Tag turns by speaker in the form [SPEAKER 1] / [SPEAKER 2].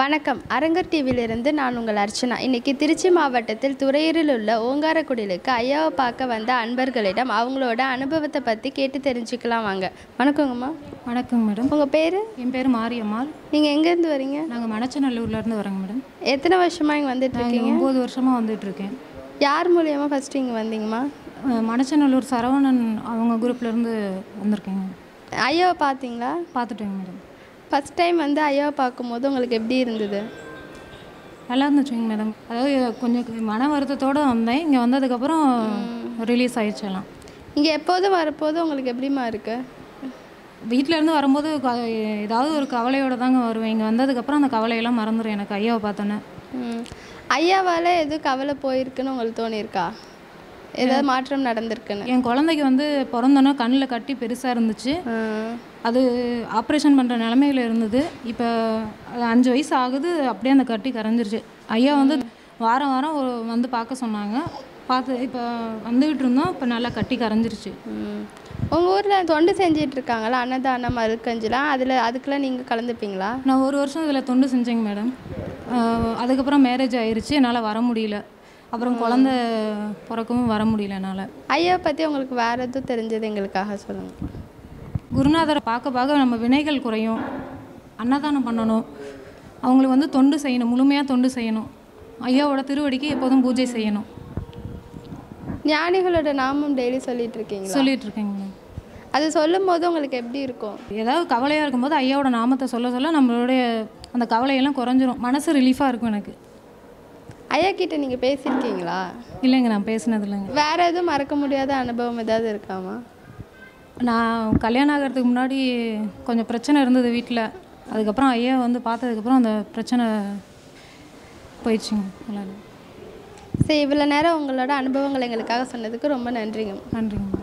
[SPEAKER 1] வணக்கம் அரங்கர் டிவியிலிருந்து நான் உங்கள் அர்ச்சனா இன்னைக்கு திருச்சி மாவட்டத்தில் துறையூரில் உள்ள ஓங்காரக்குடிலுக்கு ஐயாவை பார்க்க வந்த அன்பர்களிடம் அவங்களோட அனுபவத்தை பற்றி கேட்டு தெரிஞ்சுக்கலாம் வாங்க வணக்கங்கம்மா
[SPEAKER 2] வணக்கங்க மேடம்
[SPEAKER 1] உங்கள் பேர்
[SPEAKER 2] என் பேர் மாரியம்மாள்
[SPEAKER 1] நீங்கள் எங்கேருந்து வரீங்க
[SPEAKER 2] நாங்கள் மணச்சநல்லூர்லேருந்து வரோங்க மேடம்
[SPEAKER 1] எத்தனை வருஷமாக இங்கே வந்துட்டு
[SPEAKER 2] நான்
[SPEAKER 1] இருக்கீங்க
[SPEAKER 2] இங்கே ஒம்பது வருஷமாக வந்துட்டுருக்கேன்
[SPEAKER 1] யார் மூலியமாக ஃபஸ்ட்டு இங்கே வந்தீங்கம்மா
[SPEAKER 2] மணச்சநல்லூர் சரவணன் அவங்க குரூப்லேருந்து வந்திருக்கேங்க
[SPEAKER 1] ஐயாவை பார்த்தீங்களா
[SPEAKER 2] பார்த்துட்டேங்க மேடம்
[SPEAKER 1] ஃபஸ்ட் டைம் வந்து ஐயாவை பார்க்கும்போது உங்களுக்கு எப்படி இருந்தது
[SPEAKER 2] நல்லா இருந்துச்சுங்க மேடம் அதாவது கொஞ்சம் மன வருத்தத்தோடு வந்தேன் இங்கே வந்ததுக்கப்புறம் ரிலீஸ் ஆயிடுச்சு எல்லாம்
[SPEAKER 1] இங்கே எப்போதும் வரப்போது உங்களுக்கு எப்படிம்மா இருக்கு
[SPEAKER 2] வீட்டிலேருந்து வரும்போது க- ஏதாவது ஒரு கவலையோட தாங்க வருவேன் இங்கே வந்ததுக்கப்புறம் அந்த கவலையெல்லாம் மறந்துடும் எனக்கு ஐயாவை பார்த்தோன்னே
[SPEAKER 1] ம். ஐயாவால் எதுவும் கவலை போயிருக்குன்னு உங்களுக்கு தோணியிருக்கா ஏதாவது மாற்றம் நடந்திருக்குன்னு
[SPEAKER 2] என் குழந்தைக்கு வந்து பிறந்தோன்னே கண்ணில் கட்டி பெருசாக இருந்துச்சு
[SPEAKER 1] ஆ.
[SPEAKER 2] அது ஆப்ரேஷன் பண்ணுற நிலமையில இருந்தது இப்போ அது அஞ்சு வயசு ஆகுது அப்படியே அந்த கட்டி கரைஞ்சிருச்சு ஐயா வந்து வாரம் வாரம் ஒரு வந்து பார்க்க சொன்னாங்க பார்த்து இப்போ வந்துக்கிட்டு இருந்தோம் இப்போ நல்லா கட்டி கரைஞ்சிருச்சு
[SPEAKER 1] ம். உங்க ஊரில் தொண்டு செஞ்சிட்டு இருக்காங்களா அன்னதானம் மருக்கஞ்சிலாம் அதில் அதுக்கெல்லாம் நீங்கள் கலந்துப்பீங்களா
[SPEAKER 2] நான் ஒரு வருஷம் இதில் தொண்டு செஞ்சேங்க மேடம் ஆஹ் அதுக்கப்புறம் மேரேஜ் ஆயிருச்சு என்னால் வர முடியல அப்புறம் குழந்த பிறக்கவும் வர முடியல என்னால்
[SPEAKER 1] ஐயாவை பற்றி உங்களுக்கு வேறு எதுவும் தெரிஞ்சது எங்களுக்காக சொல்லுங்கள்
[SPEAKER 2] குருநாதரை பார்க்க பார்க்க நம்ம வினைகள் குறையும் அன்னதானம் பண்ணணும் அவங்களுக்கு வந்து தொண்டு செய்யணும் முழுமையாக தொண்டு செய்யணும் ஐயாவோட திருவடிக்கு எப்போதும் பூஜை செய்யணும்
[SPEAKER 1] ஞானிகளோட நாமம் டெய்லி சொல்லிட்டு இருக்கீங்களா
[SPEAKER 2] சொல்லிட்டு இருக்கேங்க மேம்
[SPEAKER 1] அது சொல்லும் போது உங்களுக்கு எப்படி இருக்கும்
[SPEAKER 2] ஏதாவது கவலையாக இருக்கும்போது ஐயாவோட நாமத்தை சொல்ல சொல்ல நம்மளுடைய அந்த கவலையெல்லாம் குறைஞ்சிரும் மனசு ரிலீஃபாக இருக்கும் எனக்கு
[SPEAKER 1] ஐயா கிட்ட நீங்கள் பேசியிருக்கீங்களா
[SPEAKER 2] இல்லைங்க நான் பேசினது இல்லைங்க
[SPEAKER 1] வேற எதுவும் மறக்க முடியாத அனுபவம் ஏதாவது இருக்காமா
[SPEAKER 2] நான் கல்யாணம் ஆகிறதுக்கு முன்னாடி கொஞ்சம் பிரச்சனை இருந்தது வீட்டில் அதுக்கப்புறம் ஐயா வந்து பார்த்ததுக்கப்புறம் அந்த பிரச்சனை போயிடுச்சுங்க நல்லா
[SPEAKER 1] சரி இவ்வளோ நேரம் உங்களோட அனுபவங்கள் எங்களுக்காக சொன்னதுக்கு ரொம்ப நன்றிங்க
[SPEAKER 2] நன்றிங்க